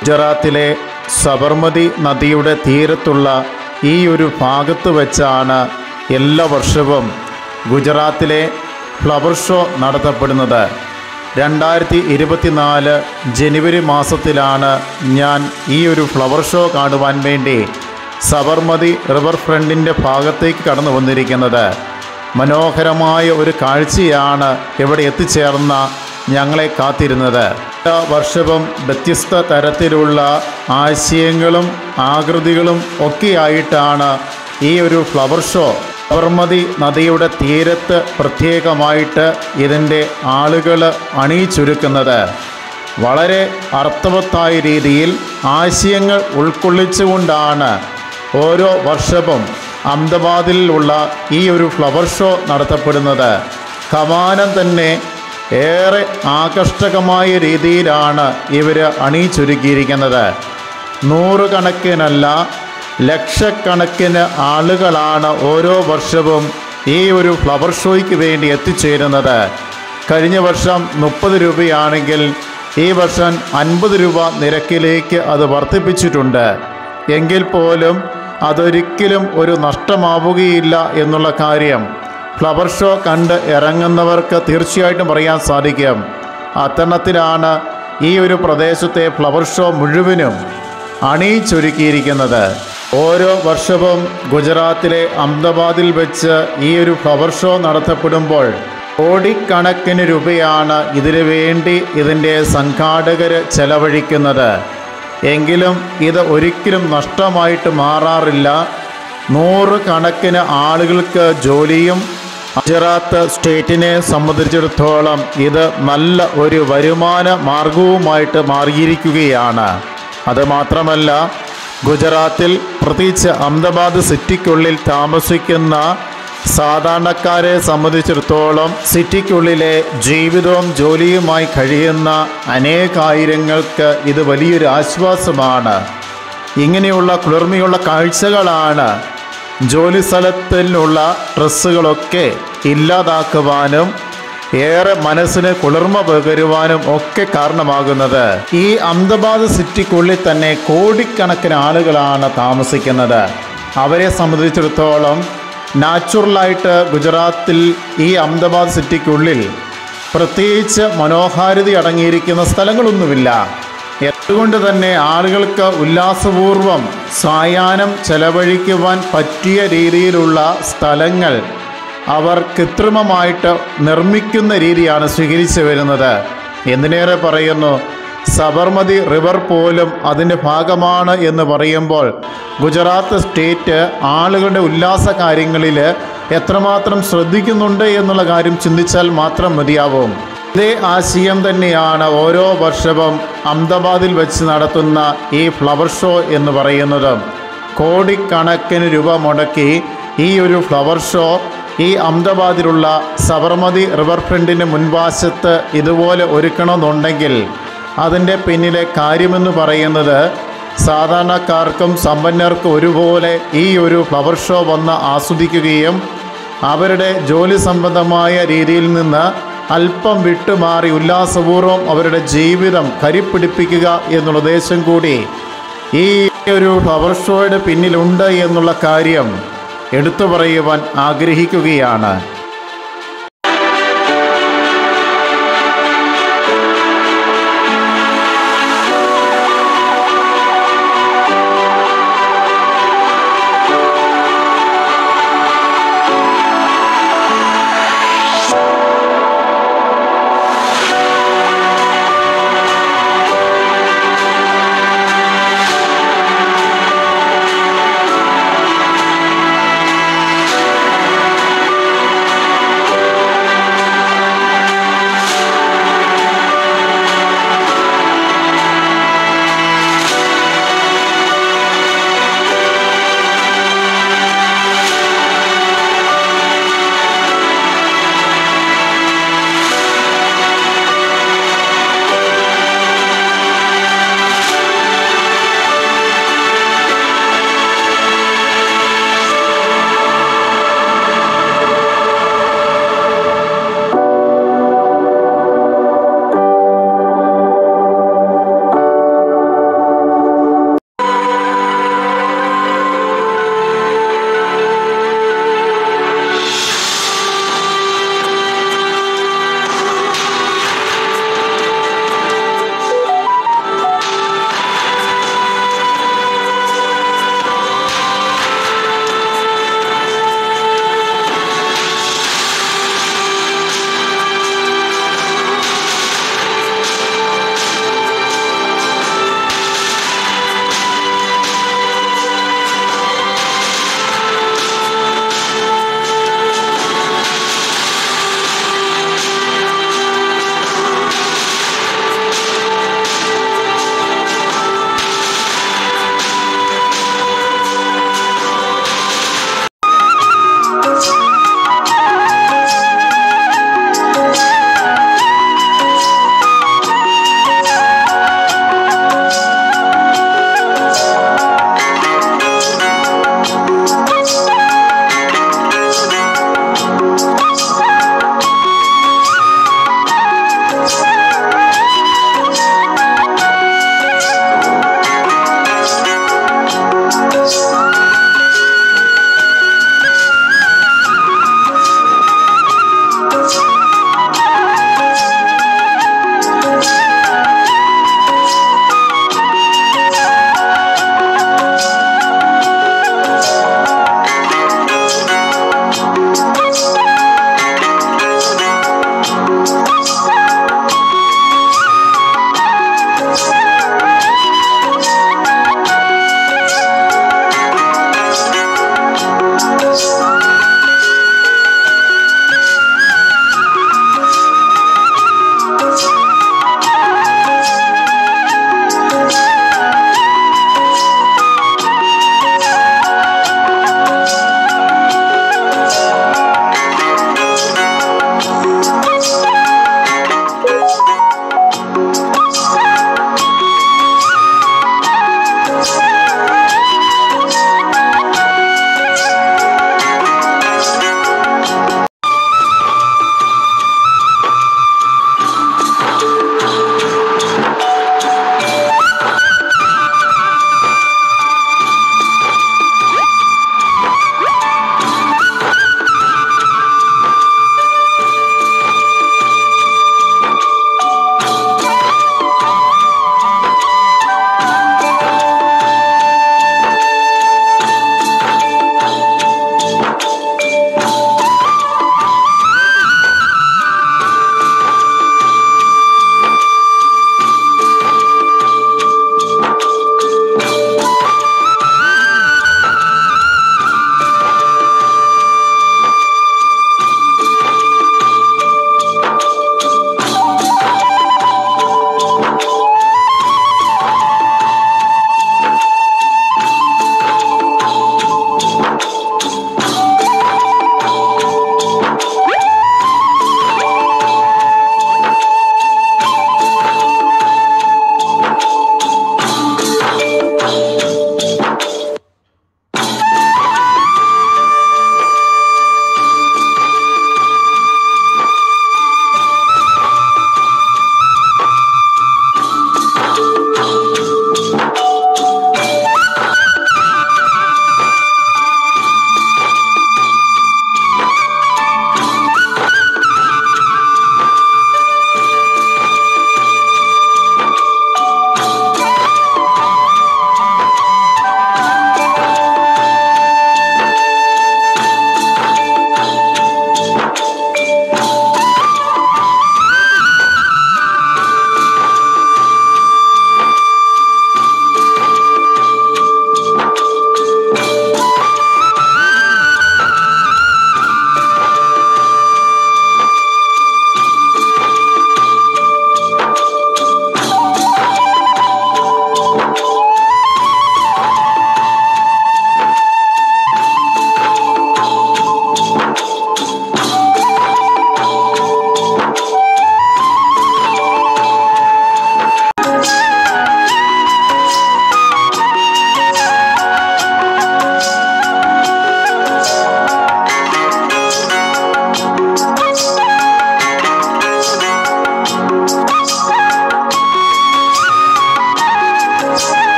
ഗുജറാത്തിലെ സബർമതി നദിയുടെ തീരത്തുള്ള ഈ ഒരു ഭാഗത്ത് വെച്ചാണ് എല്ലാ വർഷവും ഗുജറാത്തിലെ ഫ്ലവർ ഷോ നടത്തപ്പെടുന്നത് രണ്ടായിരത്തി ഇരുപത്തിനാല് ജനുവരി മാസത്തിലാണ് ഞാൻ ഈ ഒരു ഫ്ലവർ ഷോ കാണുവാൻ വേണ്ടി സബർമതി റിവർ ഫ്രണ്ടിൻ്റെ ഭാഗത്തേക്ക് കടന്നു വന്നിരിക്കുന്നത് മനോഹരമായ ഒരു കാഴ്ചയാണ് ഇവിടെ എത്തിച്ചേർന്ന ഞങ്ങളെ കാത്തിരുന്നത് എല്ലാ വർഷവും വ്യത്യസ്ത തരത്തിലുള്ള ആശയങ്ങളും ആകൃതികളും ഒക്കെയായിട്ടാണ് ഈ ഒരു ഫ്ലവർ ഷോ സബർമതി നദിയുടെ തീരത്ത് പ്രത്യേകമായിട്ട് ഇതിൻ്റെ ആളുകൾ അണിയിച്ചൊരുക്കുന്നത് വളരെ അർത്ഥവത്തായ രീതിയിൽ ആശയങ്ങൾ ഉൾക്കൊള്ളിച്ചുകൊണ്ടാണ് ഓരോ വർഷവും അഹമ്മദാബാദിലുള്ള ഈ ഒരു ഫ്ലവർ ഷോ നടത്തപ്പെടുന്നത് കമാനം തന്നെ ഏറെ ആകർഷകമായ രീതിയിലാണ് ഇവർ അണിയിച്ചൊരുക്കിയിരിക്കുന്നത് നൂറുകണക്കിനല്ല ലക്ഷക്കണക്കിന് ആളുകളാണ് ഓരോ വർഷവും ഈ ഒരു ഫ്ലവർ ഷോയ്ക്ക് വേണ്ടി എത്തിച്ചേരുന്നത് കഴിഞ്ഞ വർഷം മുപ്പത് രൂപയാണെങ്കിൽ ഈ വർഷം അൻപത് രൂപ നിരക്കിലേക്ക് അത് വർദ്ധിപ്പിച്ചിട്ടുണ്ട് എങ്കിൽ പോലും അതൊരിക്കലും ഒരു നഷ്ടമാവുകയില്ല എന്നുള്ള കാര്യം ഫ്ലവർ ഷോ കണ്ട് ഇറങ്ങുന്നവർക്ക് തീർച്ചയായിട്ടും പറയാൻ സാധിക്കും അത്തരണത്തിലാണ് ഈ ഒരു പ്രദേശത്തെ ഫ്ലവർ ഷോ മുഴുവനും അണിയിച്ചൊരുക്കിയിരിക്കുന്നത് ഓരോ വർഷവും ഗുജറാത്തിലെ അഹമ്മദാബാദിൽ വെച്ച് ഈ ഒരു ഫ്ലവർ ഷോ നടത്തപ്പെടുമ്പോൾ കോടിക്കണക്കിന് രൂപയാണ് ഇതിനു വേണ്ടി ഇതിൻ്റെ സംഘാടകർ ചെലവഴിക്കുന്നത് എങ്കിലും ഇത് ഒരിക്കലും നഷ്ടമായിട്ട് മാറാറില്ല നൂറുകണക്കിന് ആളുകൾക്ക് ജോലിയും ഗുജറാത്ത് സ്റ്റേറ്റിനെ സംബന്ധിച്ചിടത്തോളം ഇത് നല്ല ഒരു വരുമാന മാർഗവുമായിട്ട് മാറിയിരിക്കുകയാണ് അതുമാത്രമല്ല ഗുജറാത്തിൽ പ്രത്യേകിച്ച് അഹമ്മദാബാദ് സിറ്റിക്കുള്ളിൽ താമസിക്കുന്ന സാധാരണക്കാരെ സംബന്ധിച്ചിടത്തോളം സിറ്റിക്കുള്ളിലെ ജീവിതവും ജോലിയുമായി കഴിയുന്ന അനേകായിരങ്ങൾക്ക് ഇത് വലിയൊരു ആശ്വാസമാണ് ഇങ്ങനെയുള്ള കുളിർമയുള്ള കാഴ്ചകളാണ് ജോലി സ്ഥലത്തിലുള്ള ഡ്രസ്സുകളൊക്കെ ഇല്ലാതാക്കുവാനും ഏറെ മനസ്സിന് കുളിർമ പകരുവാനും ഒക്കെ കാരണമാകുന്നത് ഈ അഹമ്മദാബാദ് സിറ്റിക്കുള്ളിൽ തന്നെ കോടിക്കണക്കിന് ആളുകളാണ് താമസിക്കുന്നത് അവരെ സംബന്ധിച്ചിടത്തോളം നാച്ചുറലായിട്ട് ഗുജറാത്തിൽ ഈ അഹമ്മദാബാദ് സിറ്റിക്കുള്ളിൽ പ്രത്യേകിച്ച് മനോഹാരിത അടങ്ങിയിരിക്കുന്ന സ്ഥലങ്ങളൊന്നുമില്ല അതുകൊണ്ട് തന്നെ ആളുകൾക്ക് ഉല്ലാസപൂർവം സായാഹ്നം ചെലവഴിക്കുവാൻ പറ്റിയ രീതിയിലുള്ള സ്ഥലങ്ങൾ അവർ കൃത്രിമമായിട്ട് നിർമ്മിക്കുന്ന രീതിയാണ് സ്വീകരിച്ചു വരുന്നത് എന്തിനേറെ പറയുന്നു സബർമതി റിവർ പോലും അതിൻ്റെ ഭാഗമാണ് എന്ന് പറയുമ്പോൾ ഗുജറാത്ത് സ്റ്റേറ്റ് ആളുകളുടെ ഉല്ലാസ കാര്യങ്ങളിൽ എത്രമാത്രം ശ്രദ്ധിക്കുന്നുണ്ട് എന്നുള്ള കാര്യം ചിന്തിച്ചാൽ മാത്രം മതിയാവും ഇതേ ആശയം തന്നെയാണ് ഓരോ വർഷവും അഹമ്മദാബാദിൽ വെച്ച് നടത്തുന്ന ഈ ഫ്ലവർ ഷോ എന്ന് പറയുന്നത് കോടിക്കണക്കിന് രൂപ മുടക്കി ഈ ഒരു ഫ്ലവർ ഷോ ഈ അഹമ്മദാബാദിലുള്ള സബർമതി റിവർ ഫ്രണ്ടിന് മുൻവശത്ത് ഇതുപോലെ ഒരുക്കണമെന്നുണ്ടെങ്കിൽ അതിൻ്റെ പിന്നിലെ കാര്യമെന്ന് പറയുന്നത് സാധാരണക്കാർക്കും സമ്പന്നർക്കും ഒരുപോലെ ഈ ഒരു ഫ്ലവർ ഷോ വന്ന് ആസ്വദിക്കുകയും അവരുടെ ജോലി സംബന്ധമായ രീതിയിൽ നിന്ന് അല്പം വിട്ടുമാറി ഉല്ലാസപൂർവ്വം അവരുടെ ജീവിതം കരിപ്പിടിപ്പിക്കുക എന്നുള്ള ഉദ്ദേശം കൂടി ഈ ഒരു ഫ്ലവർ ഷോയുടെ പിന്നിലുണ്ട് എന്നുള്ള കാര്യം എടുത്തു പറയുവാൻ ആഗ്രഹിക്കുകയാണ്